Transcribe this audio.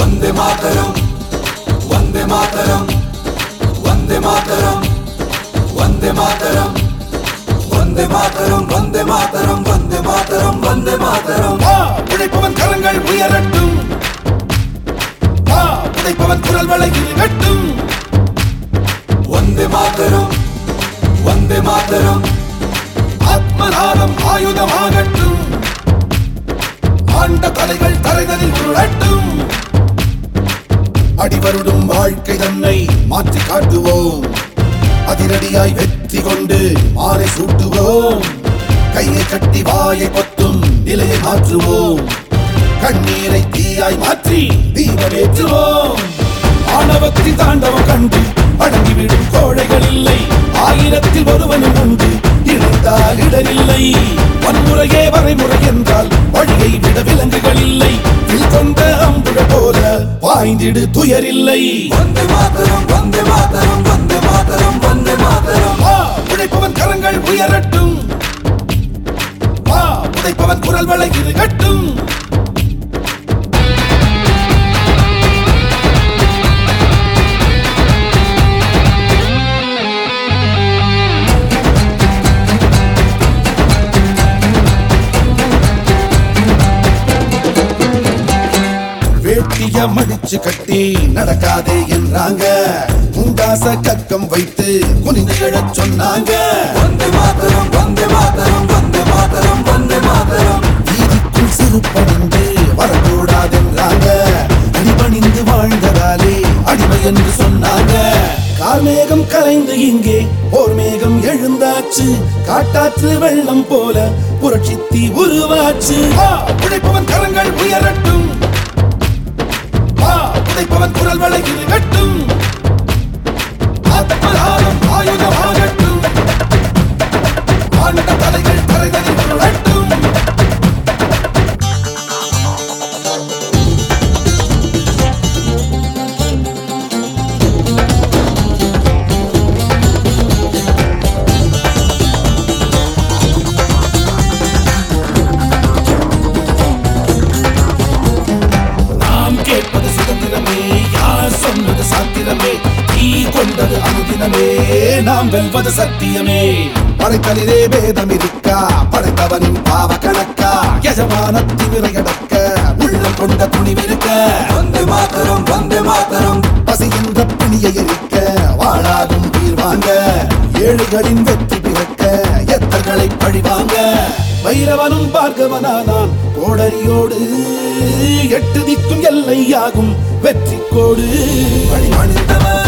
வந்தே மாதரம் வந்தே மாதரம் வந்தே மாதரம் வந்தே மாதரம் வந்தே மாதரம் வந்தே மாதரம் வந்தே மாதரம் வந்தே மாதரம் வா உழைப்பவன் கரங்கள் உயரட்டும் வா உழைப்பவன் குரல் வளை இருக்கட்டும் வந்தே மாதரம் வந்தே மாதரம் ஆத்மநாதம் ஆயுதமாகட்டும் ஆண்ட தலைகள் தரைதலில் உருளட்டும் அடிவருடும் வாழ்க்கை தன்னை மாற்றி காட்டுவோம் அதிரடியாய் வெற்றி கொண்டு மாலை சூட்டுவோம் கையை கட்டி வாயை பொத்தும் நிலையை மாற்றுவோம் கண்ணீரை தீயாய் மாற்றி தீபமேற்றுவோம் ஆணவத்தி தாண்டவம் கண்டு அடங்கிவிடும் கோழைகள் இல்லை ஆயிரத்தில் ஒருவனும் உண்டு இணைந்தால் இடரில்லை வன்முறையே வரைமுறை என்றால் வழியை விட விலங்குகள் இல்லை வில் கொண்ட அம்புக போல பாய்ந்திடு துயரில்லை வந்தே மாதரம் வந்தே மாதரம் வந்தே மாதரம் வந்தே மாதரம் வா உழைப்பவன் கரங்கள் உயரட்டும் வா உழைப்பவன் குரல் வளை இருக்கட்டும் வேட்டிய மடிச்சு கட்டி நடக்காதே என்றாங்க முண்டாச கக்கம் வைத்து குனிந்து எழச் சொன்னாங்க வந்தே மாதரம் வந்தே மாதரம் வந்தே மாதரம் வந்தே மாதரம் வீதிக்குள் சிறுப்பணிந்து வரக்கூடாதென்றாங்க அடிபணிந்து வாழ்ந்ததாலே அடிமை என்று சொன்னாங்க கார்மேகம் கலைந்து இங்கே ஓர் மேகம் எழுந்தாச்சு காட்டாற்று வெள்ளம் போல புரட்சித்தி உருவாச்சு வா, உழைப்பவன் கரங்கள் உயரட்டும் வா, உழைப்பவன் குரல் வளை இருக்கட்டும் ஆத்மநாதம் ஆயுதமாகட்டும் ஆண்ட தலைகள் தரைதலில் உருளட்டும் நாம் கேட்பது சுதந்திரமே யார் சொன்னது சாத்திரமே நீ கொண்டது அனுதினமே நாம் வெல்வது சத்தியமே படைத்தலிலே பேதம் இருக்கா படைத்தவனின் பாவ கணக்கா யஜமான திமிரையடக்க உள்ளம் கொண்ட துணிவிருக்க வந்தே மாதரம் வந்தே மாதரம் பசிகின்ற பிணியை எரிக்க வாழாகும் உயிர் வாங்க ஏழைகளின் வெற்றி பிறக்க எத்தர்களை பழிவாங்க வைரவனும் பார்க்கவனானான் கோடரியோடு எட்டு திக்கும் எல்லையாகும் வெற்றி கோடு வழிமணிந்தவன்